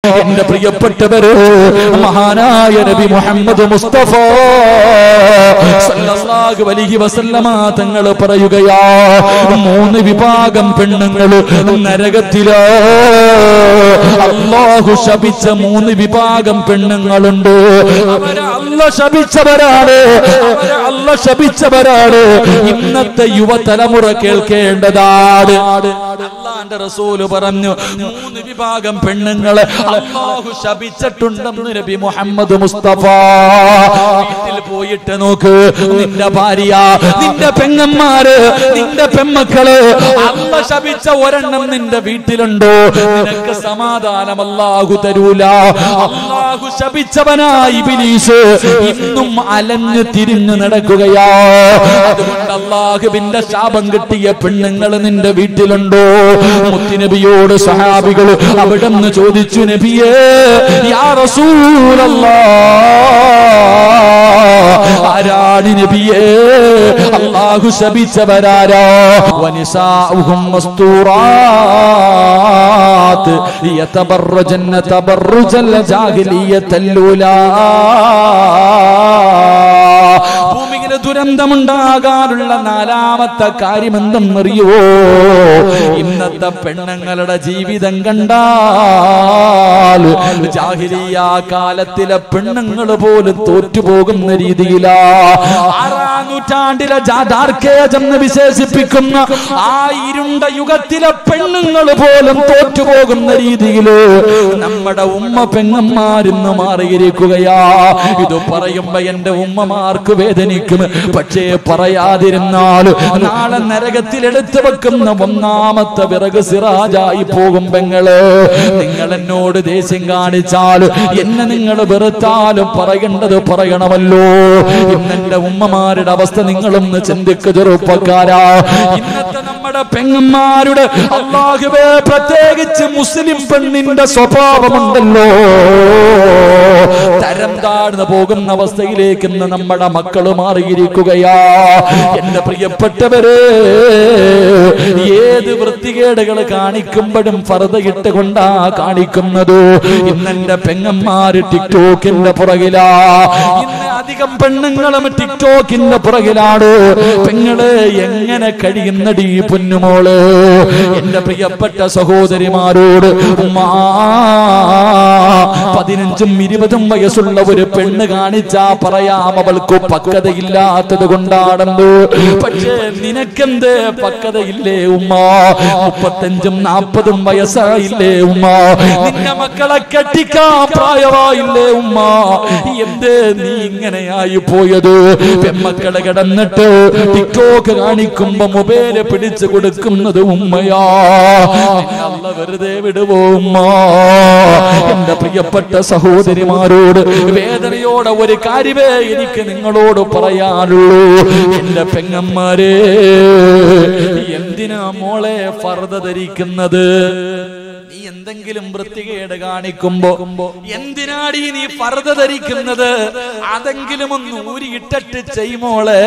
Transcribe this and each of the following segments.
എന്റെ പ്രിയപ്പെട്ടവര് മഹാനായ നബി മുഹമ്മദ് മുസ്തഫ സല്ലല്ലാഹു അലൈഹി വസല്ലമ തങ്ങൾ പറയുകയാ മൂന്ന് വിഭാഗം പെണ്ണുങ്ങൾ നരകത്തിലോ അള്ളാഹു ശപിച്ച മൂന്ന് വിഭാഗം പെണ്ണുങ്ങളുണ്ട് അവരെ അല്ല ശപിച്ചവരാണ് അവരെ അല്ല ശപിച്ചവരാണ് ഇന്നത്തെ യുവതലമുറ കേൾക്കേണ്ടതാണ് അള്ളാന്റെ റസൂല് പറഞ്ഞു മൂന്ന് വിഭാഗം പെണ്ണുങ്ങളെ അള്ളാഹു ശപിച്ചിട്ടുണ്ടെന്ന് നബി മുഹമ്മദ് മുസ്തഫ വീട്ടിൽ പോയിട്ട് നോക്ക് നിന്റെ ഭാര്യ നിന്റെ പെങ്ങന്മാര് നിന്റെ പെമ്മക്കള് അല്ല ശപിച്ച ഒരെണ്ണം നിന്റെ വീട്ടിലുണ്ടോ നിനക്ക് സമാധാനം അല്ലാഹു തരൂല അള്ളാഹു ശപിച്ചവനായി ബിലീസ് ഇന്നും അലഞ്ഞു തിരിഞ്ഞു നടക്കുകയാ അതുകൊണ്ട് അള്ളാഹുവിന്റെ ശാപം കിട്ടിയ പെണ്ണുങ്ങൾ നിന്റെ വീട്ടിലുണ്ടോ മുത്തുനബിയോട് സഹാബികൾ അവിടെ നിന്ന് ചോദിച്ചു നബിയേ യാ റസൂലല്ലാ ആരാണ് നബിയേ അള്ളാഹു ശപിച്ചവരാരാ വനിസാഉഹും മസ്തൂറാത്ത് യതബറജന്ന തബറുജൽ ജാഹിലിയത്തല്ലൂലാ ഭൂമിയിലെ ദുരന്തമുണ്ടാകാനുള്ള നാലാമത്തെ കാര്യം എന്തെന്നറിയോ ഇന്നത്തെ പെണ്ണുങ്ങളുടെ ജീവിതം കണ്ടാൽ ജാഹിലിയ കാലത്തിലെ പെണ്ണുങ്ങൾ പോലും തോറ്റുപോകുന്ന രീതിയിലാ ആറാം നൂറ്റാണ്ടിലെ ജാഡാർക്കേജ് എന്ന് വിശേഷിപ്പിക്കുന്ന ആ ഇരുണ്ട യുഗത്തിലെ പെണ്ണുങ്ങൾ പോലും തോറ്റുപോകുന്ന രീതിയില് നമ്മുടെ ഉമ്മ പെങ്ങന്മാരിന്ന് മാറിയിരിക്കുകയാ ഇത് പറയുമ്പോ എന്റെ ഉമ്മമാർക്ക് വേദനിക്കും പക്ഷേ പറയാതിരുന്നാൽ നാളെ നരകത്തിൽ എടുത്തു വെക്കുന്ന ഒന്നാമത്തെ വിറക് സിറാജായി പോകും പെങ്ങള് നിങ്ങൾ എന്നോട് ദേഷ്യം കാണിച്ചാൽ എന്നെ നിങ്ങൾ വെറുത്താലും പറയേണ്ടത് പറയണമല്ലോ ഇന്നെന്റെ ഉമ്മമാരുടെ അവസ്ഥ നിങ്ങളൊന്ന് ചിന്തിക്കു ചെറുപ്പക്കാരാ ഇന്നത്തെ നമ്മുടെ പെങ്ങന്മാരുടെ അള്ളാഹുവേ പ്രത്യേകിച്ച് മുസ്ലിം പെണ്ണിന്റെ സ്വഭാവമുണ്ടല്ലോ തരം താഴ്ന്നു പോകുന്ന അവസ്ഥയിലേക്ക് ഇന്ന് നമ്മുടെ മക്കള് മാറിയിരിക്കുകയാ എന്റെ പ്രിയപ്പെട്ടവര് ഏത് വൃത്തികേടുകൾ കാണിക്കുമ്പോഴും ഫറുതയിട്ട് കൊണ്ടാ കാണിക്കുന്നത് ഇന്നെന്റെ പെങ്ങന്മാര് ടിക്ടോക്കിന്റെ പുറകിലാ ഇന്ന് അധികം പെണ്ണുങ്ങളും ടിക്ടോക്കിന്റെ പുറകിലാണ് പെങ്ങള് എങ്ങനെ കഴിയുന്നടി പൊന്നുമോള് എന്റെ പ്രിയപ്പെട്ട സഹോദരിമാരോട് ഉമ്മാ പതിനഞ്ചും ഇരുപതും വയസ്സുള്ള ഒരു പെണ്ണ് കാണിച്ചാ പറയാം അവൾക്ക് പക്വതയില്ലാത്തത് കൊണ്ടാണെന്ന് പക്ഷേ നിനക്കെന്ത് പക്വതയില്ലേ ഉമ്മ മുപ്പത്തഞ്ചും നാപ്പതും വയസ്സായില്ലേ ഉമ്മ നിന്റെ മക്കളെ കെട്ടിക്കാൻ പ്രായമായില്ലേ ഉമ്മ എന്ത് നീ ഇങ്ങനെയായി പോയത് പെമ്മക്കളെ കിടന്നിട്ട് ടിക്ടോക്ക് കാണിക്കുമ്പോ മൊബൈല് പിടിച്ചു കൊടുക്കുന്നത് ഉമ്മയാ നിന്നെ അല്ല വെറുതെ വിടുവോ ഉമ്മ എന്റെ പ്രിയപ്പെട്ട സഹോദരിമാരോട് വേദനയോടെ ഒരു കാര്യമേ എനിക്ക് നിങ്ങളോട് പറയാനുള്ളൂ എന്റെ പെങ്ങന്മാരെ എന്തിനാ മോളെ ഫർദ ധരിക്കുന്നത് നീ എന്തെങ്കിലും വൃത്തികേട് കാണിക്കുമ്പോ എന്തിനാടി നീ ഫർദ ധരിക്കുന്നത് അതെങ്കിലും ഒന്ന് ഊരിയിട്ടിട്ട് ചെയ്യുമോളെ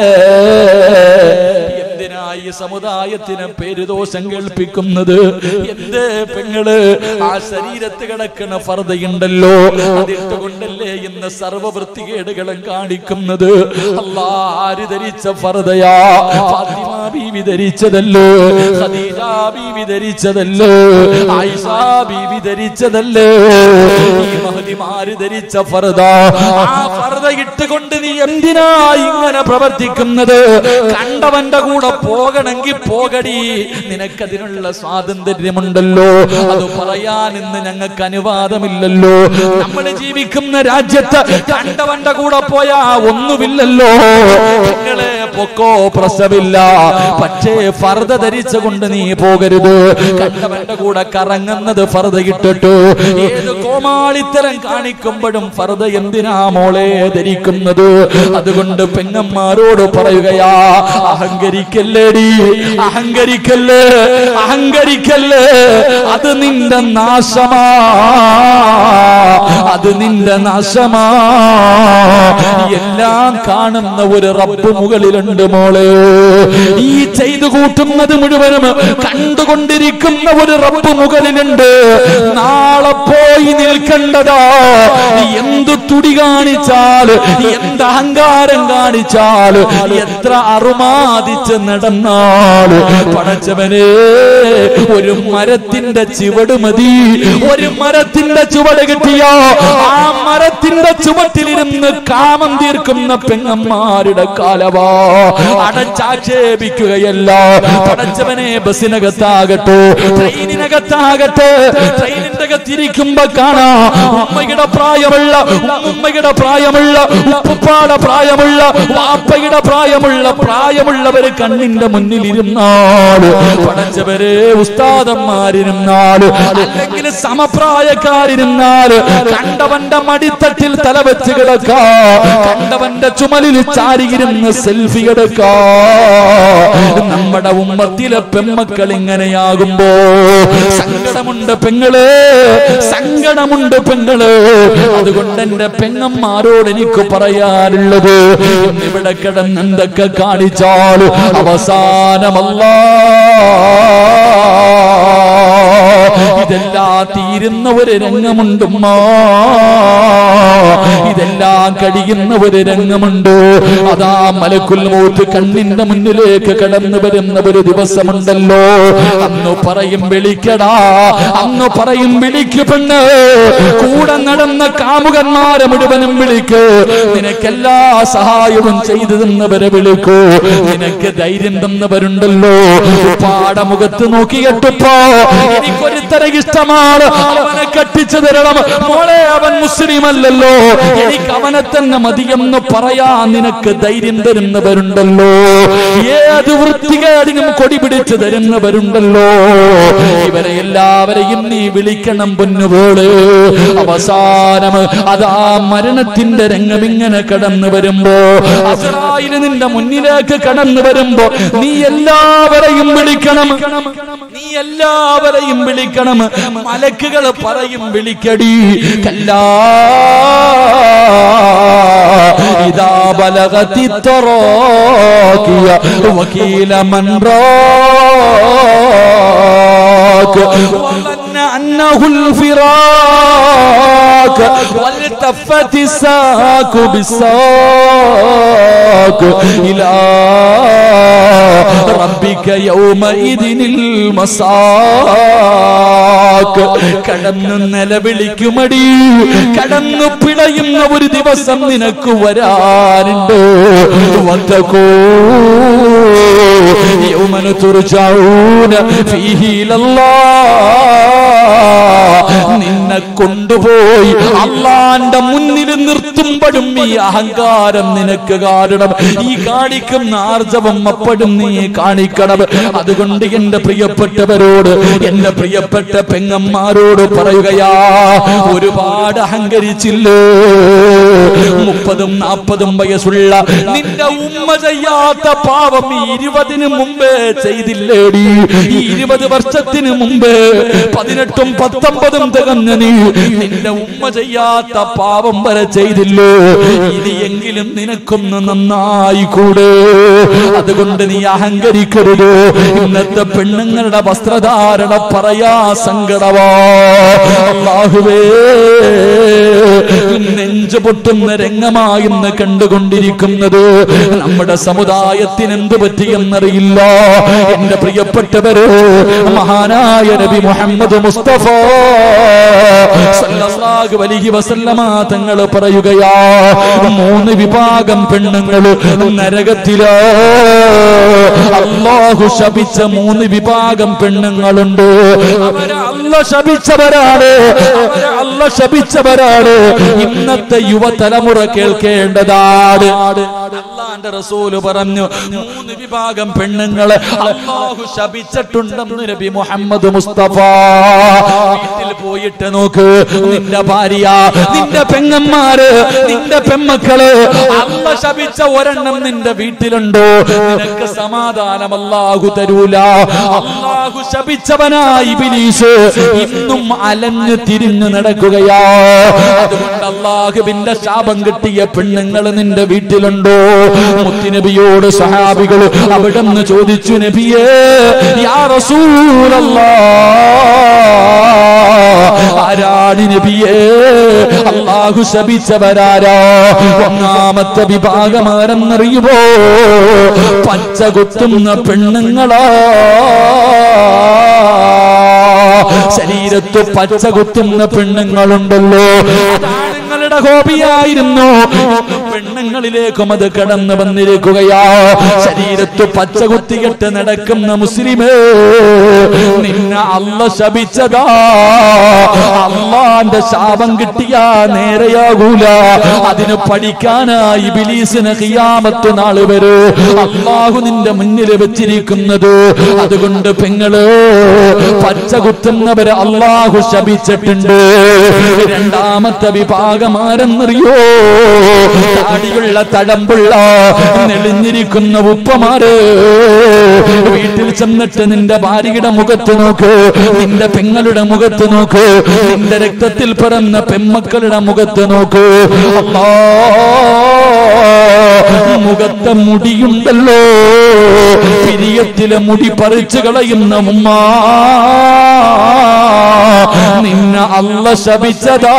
എന്തിനാ ഈ സമുദായത്തിന് പേരുദോഷം കേൾപ്പിക്കുന്നത് എന്ത് പെങ്ങള് ആ ശരീരത്ത് കിടക്കുന്ന ഫർദയുണ്ടല്ലോ അതിട്ടുകൊണ്ടല്ലേ ഇന്ന് സർവ വൃത്തികേടുകളും കാണിക്കുന്നത് അല്ലാ ആര് ധരിച്ച ഫർദയാ ഫാത്തിമ ബീവി ധരിച്ചതല്ലോ ഖദീജ ബീവി ധരിച്ചതല്ലോ ആയിഷ ബീവി ധരിച്ചതല്ലേ ഈ മഹതിമാര് ധരിച്ച ഫർദ ആ ഫർദ ഇട്ടുകൊണ്ട് നീ എന്തിനാ ഇങ്ങനെ പ്രവർത്തിക്കുന്നത് കണ്ടവന്റെ കൂടെ പോകണമെങ്കിൽ പോകടി നിനക്കതിനുള്ള സ്വാതന്ത്ര്യമുണ്ടല്ലോ അത് പറയാൻ ഇന്ന് ഞങ്ങൾക്ക് അനുവാദമില്ലല്ലോ നമ്മൾ ജീവിക്കുന്ന രാജ്യത്ത് കണ്ടവന്റെ കൂടെ പോയാ ഒന്നുമില്ലല്ലോ നിങ്ങളെ പൊക്കോ പ്രസവില്ല പക്ഷേ ഫർദ ധരിച്ചുകൊണ്ട് നീ പോകരുത് കണ്ടവന്റെ കൂടെ കറങ്ങുന്നത് ഫർദ ഇട്ടിട്ട് ഏത് കോമാളിത്തരം കാണിക്കുമ്പോഴും ഫർദ എന്തിനാ മോളെ ധരിക്കുന്നത് അതുകൊണ്ട് പെങ്ങന്മാരോട് പറയുകയാ അഹങ്കരിക്കല്ലേടി അഹങ്കരിക്കല്ലേ അഹങ്കരിക്കല്ലേ അത് നിന്റെ നാശമാ അത് നിന്റെ നാശമാ എല്ലാം കാണുന്ന ഒരു റബ്ബ് മുകളിലുണ്ട് മോളെ ഈ ചെയ്തു കൂട്ടുന്നത് മുഴുവനും കണ്ടുകൊണ്ടിരിക്കുന്ന ഒരു റബ്ബ് മുകളിലുണ്ട് നാളെ പോയി നിൽക്കേണ്ടതാ എന്ത് തുടി കാണിച്ചാൽ എന്ത് അഹങ്കാരം കാണിച്ചാൽ എത്ര അറുമാദിച്ച് നടന്നാൽ പടച്ചവനെ ഒരു മരത്തിന്റെ ചുവട് മതി ഒരു മരത്തിന്റെ ചുവട് കിട്ടിയോ ആ മരത്തിന്റെ ചുവട്ടിലിരുന്ന് കാമം തീർക്കുന്ന പെങ്ങന്മാരുടെ കാലവാ അടച്ചാക്ഷേപിക്കുകയല്ല പടച്ചവനെ ബസ്സിനകത്താകട്ടെ ട്രെയിനിനകത്താകട്ടെ ട്രെയിനിന്റെ അകത്തിരിക്കുമ്പോ കാണാ ഉമ്മയുടെ പ്രായമുള്ള ഉമ്മയുടെ പ്രായമുള്ള ഉപ്പുപ്പാടെ പ്രായമുള്ള വാപ്പയുടെ പ്രായമുള്ള പ്രായമുള്ളവര് കണ്ണിന്റെ മുന്നിൽ ഇരുന്നാൽ പടച്ചവരെ ഉസ്താദന്മാരിരുന്നാൽ അല്ലെങ്കിൽ സമപ്രായക്കാരിരുന്നാൽ കണ്ടവന്റെ മടിത്തട്ടിൽ തല വെച്ച് കിടക്കാ കണ്ടവന്റെ ചുമലിൽ ചാരിയിരുന്ന് സെൽഫി എടുക്കാ നമ്മുടെ ഉമ്മത്തിലെ പെമ്മക്കൾ ഇങ്ങനെയാകുമ്പോ സങ്കടമുണ്ട് പെങ്ങള് സങ്കടമുണ്ട് പെങ്ങള് അതുകൊണ്ട് എന്റെ പെങ്ങന്മാരോട് എനിക്ക് പറയാനുള്ളത് ഇവിടെ കിടന്ന് എന്തൊക്കെ കാണിച്ചാൽ അവസാനമല്ല ഇതെല്ലാം തീരുന്ന ഒരു രംഗമുണ്ടുമ്മ ഇതെല്ലാം കഴിയുന്ന ഒരു രംഗമുണ്ട് അതാ മലക്കുൽ മൂത്ത് കണ്ണിന്റെ മുന്നിലേക്ക് കടന്നു വരുന്ന ഒരു ദിവസമുണ്ടല്ലോ അന്ന് പറയും വിളിക്കടാ അന്ന് പറയും വിളിക്ക് പെണ്ണ് കൂടെ നടന്ന കാമുകന്മാരെ മുഴുവനും വിളിക്ക് നിനക്കെല്ലാ സഹായവും ചെയ്തു തന്നവരെ വിളിക്കൂ നിനക്ക് ധൈര്യം തന്നവരുണ്ടല്ലോ പാടമുഖത്ത് നോക്കിയിട്ടുപ്പോ എനിക്കൊരുത്തര ഇഷ്ടമാണ് അവനെ കട്ടിച്ചു തരണം മോളെ അവൻ മുസ്ലിം അല്ലല്ലോ എനിക്ക് അവനെ തന്നെ മതിയെന്ന് പറയാൻ നിനക്ക് ധൈര്യം തരുന്നവരുണ്ടല്ലോ ഏത് വൃത്തികേടിനും കൊടി പിടിച്ചു തരുന്നവരുണ്ടല്ലോ ഇവരെ എല്ലാവരെയും നീ വിളിക്കണം പൊന്നുപോള് അവസാനം അതാ മരണത്തിന്റെ രംഗം ഇങ്ങനെ കടന്നു വരുമ്പോ അസറായില് നിന്റെ മുന്നിലേക്ക് കടന്നു വരുമ്പോ നീ എല്ലാവരെയും വിളിക്കണം നീ എല്ലാവരെയും വിളിക്കണം മലക്കുകൾ പറയും വിളിക്കടി കല്ലാ ഇതാ ബലഗതി തറാക്കിയ വകീല മൻ റാക്ക് وظن أنه الفراق والتفت الساق بالساق إلى ربك يومئذ المساق കടന്നു നിലവിളിക്കുമടി കടന്നു പിടയുന്ന ഒരു ദിവസം നിനക്ക് വരാനുണ്ട് വത്തക്കോ يوما ترجعون فيه إلى الله നിന്നെ കൊണ്ടുപോയി അള്ളാന്റെ മുന്നിൽ നിർത്തുമ്പോഴും ഈ അഹങ്കാരം നിനക്ക് കാരണം ഈ കാണിക്കുന്ന ആർജവം അപ്പോഴും നീ കാണിക്കണം അതുകൊണ്ട് എന്റെ പ്രിയപ്പെട്ടവരോട് എന്റെ പ്രിയപ്പെട്ട പെങ്ങന്മാരോട് പറയുകയാ ഒരുപാട് അഹങ്കരിച്ചില്ലേ മുപ്പതും നാൽപ്പതും വയസ്സുള്ള നിന്റെ ഉമ്മ ചെയ്യാത്ത പാവം ഈ ഇരുപതിന് മുമ്പേ ചെയ്തില്ലേടി ഈ ഇരുപത് വർഷത്തിന് മുമ്പേ പതിനെട്ടും പത്തൊമ്പതും തികഞ്ഞ നീ നിന്റെ ഉമ്മ ചെയ്യാത്ത പാപം വരെ ചെയ്തില്ലോ ഇനിയെങ്കിലും നിനക്കൊന്ന് നന്നായി കൂടെ അതുകൊണ്ട് നീ അഹങ്കരിക്കരുത് ഇന്നത്തെ പെണ്ണുങ്ങളുടെ വസ്ത്രധാരണ പറയാ സങ്കടവാ അല്ലാഹുവേ നെഞ്ചു പൊട്ടുന്ന രംഗമായിന്ന് കണ്ടുകൊണ്ടിരിക്കുന്നത് നമ്മുടെ സമുദായത്തിന് എന്ത് പറ്റിയെന്നറിയില്ല എന്റെ പ്രിയപ്പെട്ടവര് മഹാനായ നബി മുഹമ്മദ് മുസ്തഫ സല്ലല്ലാഹു അലൈഹി വസല്ലമ തങ്ങൾ പറയുകയാ മൂന്ന് വിഭാഗം പെണ്ണുങ്ങൾ നരകത്തിലോ അള്ളാഹു ശപിച്ച മൂന്ന് വിഭാഗം പെണ്ണുങ്ങളുണ്ട് അവരെ അല്ല ശപിച്ചവരാണ് അവരെ അല്ല ശപിച്ചവരാണ് ഇന്നത്തെ യുവതലമുറ കേൾക്കേണ്ടതാണ് അള്ളാന്റെ റസൂല് പറഞ്ഞു മൂന്ന് വിഭാഗം പെണ്ണുങ്ങളെ അള്ളാഹു ശപിച്ചിട്ടുണ്ടെന്ന് നബി മുഹമ്മദ് മുസ്തഫ വീട്ടിൽ പോയിട്ട് നോക്ക് നിന്റെ ഭാര്യ നിന്റെ പെങ്ങന്മാര് നിന്റെ പെമ്മക്കള് അല്ല ശപിച്ച ഒരെണ്ണം നിന്റെ വീട്ടിലുണ്ടോ നിനക്ക് സമാധാനം അല്ലാഹു തരൂല അള്ളാഹു ശപിച്ചവനായി ബിലീസ് ഇന്നും അലഞ്ഞു തിരിഞ്ഞു നടക്കുക നടക്കുകയാ അതുകൊണ്ട് അള്ളാഹുവിന്റെ ശാപം കിട്ടിയ പെണ്ണുങ്ങൾ നിന്റെ വീട്ടിലുണ്ടോ മുത്തുനബിയോട് സഹാബികൾ അവിടെ നിന്ന് ചോദിച്ചു നബിയേ യാ റസൂലല്ലാ ആരാണ് നബിയേ അള്ളാഹു ശപിച്ചവരാരാ ഒന്നാമത്തെ വിഭാഗം ആരെന്നറിയുമോ പച്ച കുത്തുന്ന പെണ്ണുങ്ങളാ ശരീരത്ത് പച്ച കുത്തുന്ന പെണ്ണുങ്ങളുണ്ടല്ലോ ആണുങ്ങളുടെ ഹോബിയായിരുന്നു പെണ്ണുങ്ങളിലേക്കും അത് കടന്നു വന്നിരിക്കുകയാ ശരീരത്ത് പച്ച കുത്തികെട്ട് നടക്കുന്ന മുസ്ലിമേ നിന്നെ അല്ല ശപിച്ചതാ അള്ളാന്റെ ശാപം കിട്ടിയാ നേരെയാകൂല അതിന് പഠിക്കാനായി ബിലീസിന് ഖിയാമത്ത് നാള് വരെ അള്ളാഹു നിന്റെ മുന്നിൽ വെച്ചിരിക്കുന്നത് അതുകൊണ്ട് പെങ്ങള് പച്ച കുത്തുന്നവരെ അള്ളാഹു ശപിച്ചിട്ടുണ്ട് രണ്ടാമത്തെ വിഭാഗം ആരെന്നറിയോ താടിയുള്ള തഴമ്പുള്ള നെളിഞ്ഞിരിക്കുന്ന ഉപ്പമാര് വീട്ടിൽ ചെന്നിട്ട് നിന്റെ ഭാര്യയുടെ മുഖത്ത് നോക്ക് നിന്റെ പെങ്ങളുടെ മുഖത്ത് നോക്ക് നിന്റെ രക്തത്തിൽ പിറന്ന പെമ്മക്കളുടെ മുഖത്ത് നോക്ക് അല്ലാ മുഖത്തെ മുടിയുണ്ടല്ലോ പിരിയത്തിലെ മുടി പറിച്ചു കളയുന്ന ഉമ്മ നിന്നെ അല്ല ശപിച്ചതാ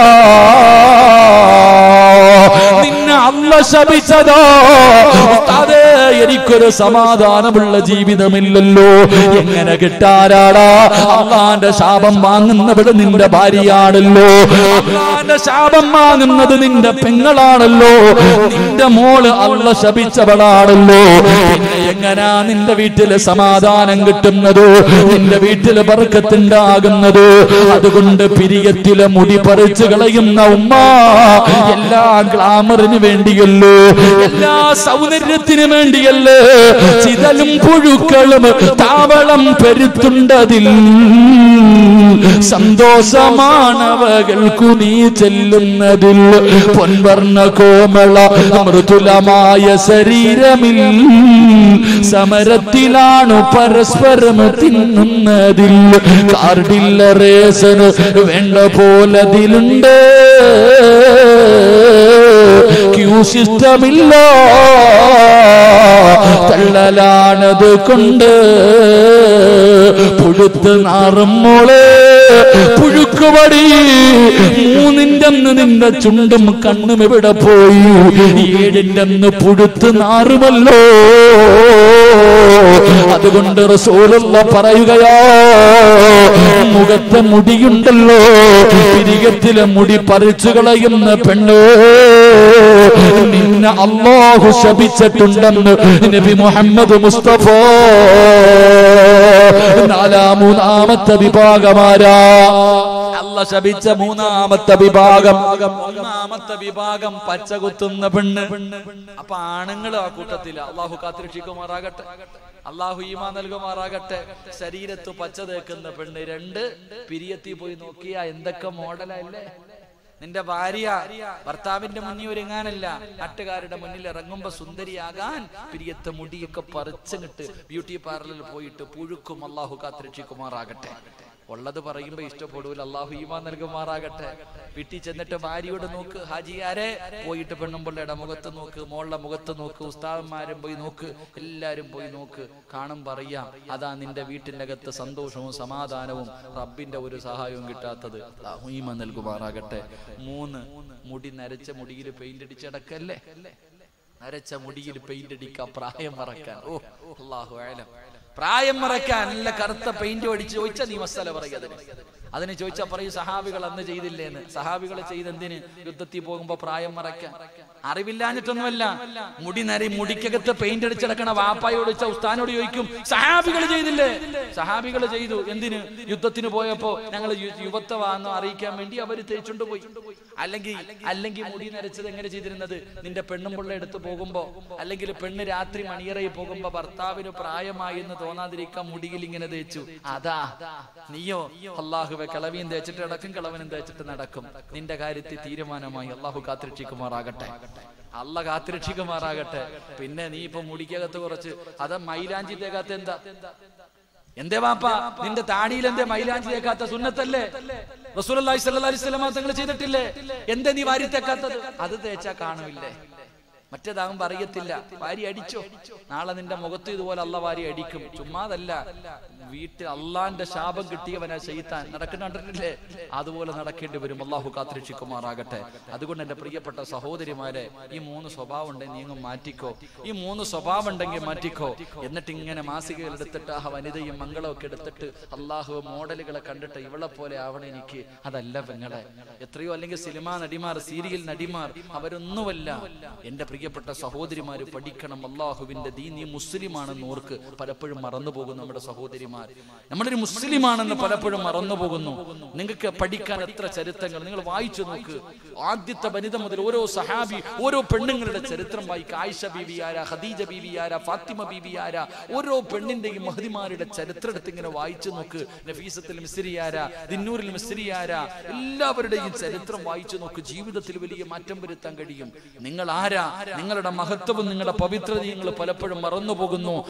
നിന്നെ അല്ല ശപിച്ചതോ അതെ എനിക്കൊരു സമാധാനമുള്ള ജീവിതമില്ലല്ലോ എങ്ങനെ കിട്ടാരാടാ അള്ളാന്റെ ശാപം വാങ്ങുന്നവിടെ നിന്റെ ഭാര്യയാണല്ലോ അള്ളാന്റെ ശാപം വാങ്ങുന്നത് നിന്റെ പെങ്ങളാണല്ലോ നിന്റെ മോള് അള്ള ശപിച്ചവളാണല്ലോ പിന്നെ എങ്ങനാ നിന്റെ വീട്ടില് സമാധാനം കിട്ടുന്നത് നിന്റെ വീട്ടില് ബർക്കത്തുണ്ടാകുന്നത് അതുകൊണ്ട് പിരിയത്തിലെ മുടി പറിച്ചു കളയുന്ന ഉമ്മ എല്ലാ ഗ്ലാമറിന് വേണ്ടിയല്ലോ എല്ലാ സൗന്ദര്യത്തിന് വേണ്ടിയല്ലേ ചിതലും പുഴുക്കളും താവളം പെരുത്തുണ്ടതിൽ സന്തോഷമാണവകൾക്കു നീ ചെല്ലുന്നതിൽ പൊൻവർണ്ണ കോമള മൃദുലമായ ശരീരമിൽ സമരത്തിലാണു പരസ്പരം തിന്നുന്നതിൽ കാർഡില്ല റേസന് വേണ്ട പോലതിലുണ്ട് ക്യൂ സിസ്റ്റമില്ല തള്ളലാണത് കൊണ്ട് പുഴുത്ത് നാറും മോളെ പുഴുക്കുവടി മൂന്നിന്റെ അന്ന് നിന്റെ ചുണ്ടും കണ്ണും എവിടെ പോയി ഏഴിന്റെ അന്ന് പുഴുത്ത് നാറുമല്ലോ അതുകൊണ്ട് റസൂലുള്ള പറയുകയോ മുഖത്തെ മുടിയുണ്ടല്ലോ പിരികത്തിലെ മുടി പറിച്ചു കളയുന്ന പെണ്ണ് നിന്നെ അള്ളാഹു ശപിച്ചിട്ടുണ്ടെന്ന് നബി മുഹമ്മദ് മുസ്തഫ നാലാം മൂന്നാമത്തെ വിഭാഗമാരാ അല്ല ശപിച്ച മൂന്നാമത്തെ വിഭാഗം ഒന്നാമത്തെ വിഭാഗം പച്ച കുത്തുന്ന പെണ്ണ് അപ്പൊ ആണുങ്ങൾ ആ കൂട്ടത്തില അള്ളാഹു കാത്തിരക്ഷിക്കുമാറാകട്ടെ അള്ളാഹു ഈമാ നൽകുമാറാകട്ടെ ശരീരത്ത് പച്ച തേക്കുന്ന പെണ്ണ് രണ്ട് പിരിയത്തി പോയി നോക്കിയ എന്തൊക്കെ മോഡലല്ലേ നിന്റെ ഭാര്യ ഭർത്താവിന്റെ മുന്നിൽ ഒരുങ്ങാനല്ല നാട്ടുകാരുടെ മുന്നിൽ ഇറങ്ങുമ്പോ സുന്ദരിയാകാൻ പിരിയത്തെ മുടിയൊക്കെ പറിച്ചങ്ങിട്ട് ബ്യൂട്ടി പാർലറിൽ പോയിട്ട് പുഴുക്കും അള്ളാഹു കാത്തിരക്ഷിക്കുമാറാകട്ടെ ഉള്ളത് പറയുമ്പോ ഇഷ്ടപ്പെടൂല അള്ളാഹു ഈമാ നൽകുമാറാകട്ടെ വീട്ടിൽ ചെന്നിട്ട് ഭാര്യയോട് നോക്ക് ഹാജിയാരെ പോയിട്ട് പെണ്ണുമ്പിള്ളയുടെ മുഖത്ത് നോക്ക് മോളുടെ മുഖത്ത് നോക്ക് ഉസ്താവന്മാരും പോയി നോക്ക് എല്ലാരും പോയി നോക്ക് കാണും പറയാം അതാ നിന്റെ വീട്ടിന്റെ അകത്ത് സന്തോഷവും സമാധാനവും റബ്ബിന്റെ ഒരു സഹായവും കിട്ടാത്തത് അല്ലാഹു ഈമാ നൽകുമാറാകട്ടെ മൂന്ന് മുടി നരച്ച മുടിയിൽ പെയിന്റ് അടിച്ചടക്കല്ലേ നരച്ച മുടിയിൽ പെയിന്റ് അടിക്കാൻ പ്രായം മറക്കാൻ ഓ അള്ളാഹു ആലം പ്രായം മറക്കാൻ നല്ല കറുത്ത പെയിന്റ് അടിച്ച് ചോദിച്ചാ നീ മസാല പറയുക അതിന് അതിന് ചോദിച്ചാ പറയൂ സഹാബികൾ അന്ന് ചെയ്തില്ലേന്ന് സഹാബികൾ ചെയ്തെന്തിന് യുദ്ധത്തിൽ പോകുമ്പോ പ്രായം മറക്കാൻ അറിവില്ലാഞ്ഞിട്ടൊന്നുമല്ല മുടി നരി മുടിക്കകത്ത് പെയിന്റ് അടിച്ചടക്കണ വാപ്പായോട് ചോദിച്ച ഉസ്താനോട് ചോദിക്കും സഹാബികൾ ചെയ്തില്ലേ സഹാബികൾ ചെയ്തു എന്തിന് യുദ്ധത്തിന് പോയപ്പോ ഞങ്ങൾ യുവത്വമാണെന്ന് അറിയിക്കാൻ വേണ്ടി അവര് തേച്ചുകൊണ്ട് പോയി അല്ലെങ്കിൽ അല്ലെങ്കിൽ മുടി നരച്ചത് എങ്ങനെ ചെയ്തിരുന്നത് നിന്റെ പെണ്ണും പിള്ള എടുത്ത് പോകുമ്പോ അല്ലെങ്കിൽ പെണ്ണ് രാത്രി മണിയറയിൽ പോകുമ്പോ ഭർത്താവിന് പ്രായമായി എന്ന് തോന്നാതിരിക്കാൻ മുടിയിൽ ഇങ്ങനെ തേച്ചു അതാ നീയോ അള്ളാഹുവെ കളവിയും തേച്ചിട്ട് നടക്കും കളവനും തേച്ചിട്ട് നടക്കും നിന്റെ കാര്യത്തിൽ തീരുമാനമായി അള്ളാഹു കാത്തിരക്ഷിക്കുമാറാകട്ടെ അല്ല കാത്തിരക്ഷിക്കുമാറാകട്ടെ പിന്നെ നീ ഇപ്പൊ മുടിക്കകത്ത് കുറച്ച് അത് മൈലാഞ്ചി തേകാത്ത എന്താ എന്തേ വാപ്പ നിന്റെ താടിയിൽ എന്തേ മൈലാഞ്ചി തേക്കാത്ത സുന്നത്തല്ലേ റസൂലി സല്ലാ തങ്ങൾ ചെയ്തിട്ടില്ലേ എന്തേ നീ വാരി തേക്കാത്തത് അത് തേച്ചാ കാണുമില്ലേ മറ്റേതാകുമ്പോ അറിയത്തില്ല വാരി അടിച്ചോ നാളെ നിന്റെ മുഖത്ത് ഇതുപോലെ അല്ല വാരി അടിക്കും ചുമ്മാതല്ല വീട്ടിൽ അള്ളാന്റെ ശാപം കിട്ടിയവനാ ചെയ്ത്താൻ നടക്കുന്ന കണ്ടിട്ടില്ലേ അതുപോലെ നടക്കേണ്ടി വരും അള്ളാഹു കാത്തിരക്ഷിക്കുമാറാകട്ടെ അതുകൊണ്ട് എന്റെ പ്രിയപ്പെട്ട സഹോദരിമാരെ ഈ മൂന്ന് സ്വഭാവം ഉണ്ടെങ്കിൽ നീങ്ങും മാറ്റിക്കോ ഈ മൂന്ന് സ്വഭാവം ഉണ്ടെങ്കിൽ മാറ്റിക്കോ എന്നിട്ട് ഇങ്ങനെ മാസികകൾ എടുത്തിട്ട് ആ വനിതയും മംഗളവും ഒക്കെ എടുത്തിട്ട് അള്ളാഹു മോഡലുകളെ കണ്ടിട്ട് ഇവളെ പോലെ ആവണം എനിക്ക് അതല്ല പെങ്ങളെ എത്രയോ അല്ലെങ്കിൽ സിനിമാ നടിമാർ സീരിയൽ നടിമാർ അവരൊന്നുമല്ല എന്റെ പ്രിയപ്പെട്ട സഹോദരിമാര് പഠിക്കണം അള്ളാഹുവിന്റെ ദീ നീ മുസ്ലിമാണെന്ന് ഓർക്ക് പലപ്പോഴും മറന്നു പോകുന്നു നമ്മുടെ സഹോദരിമാർ നമ്മളൊരു മുസ്ലിമാണെന്ന് പലപ്പോഴും മറന്നു പോകുന്നു നിങ്ങൾക്ക് പഠിക്കാൻ എത്ര ചരിത്രങ്ങൾ നിങ്ങൾ വായിച്ചു നോക്ക് ആദ്യത്തെ വനിത മുതൽ ഓരോ സഹാബി ഓരോ പെണ്ണുങ്ങളുടെ ചരിത്രം വായിക്കുക ആയിഷ ബീവി ആര ഖദീജ ബീവി ആര ഫാത്തിമ ബീവി ആര ഓരോ പെണ്ണിന്റെയും മഹതിമാരുടെ ചരിത്രം എടുത്ത് ഇങ്ങനെ വായിച്ചു നോക്ക് നഫീസത്തിൽ മിസ്രിയാര ദിന്നൂരിൽ മിസ്രിയാര എല്ലാവരുടെയും ചരിത്രം വായിച്ചു നോക്ക് ജീവിതത്തിൽ വലിയ മാറ്റം വരുത്താൻ കഴിയും നിങ്ങൾ ആരാ നിങ്ങളുടെ മഹത്വവും നിങ്ങളുടെ പവിത്രതയും നിങ്ങൾ പലപ്പോഴും മറന്നു പോകുന്നു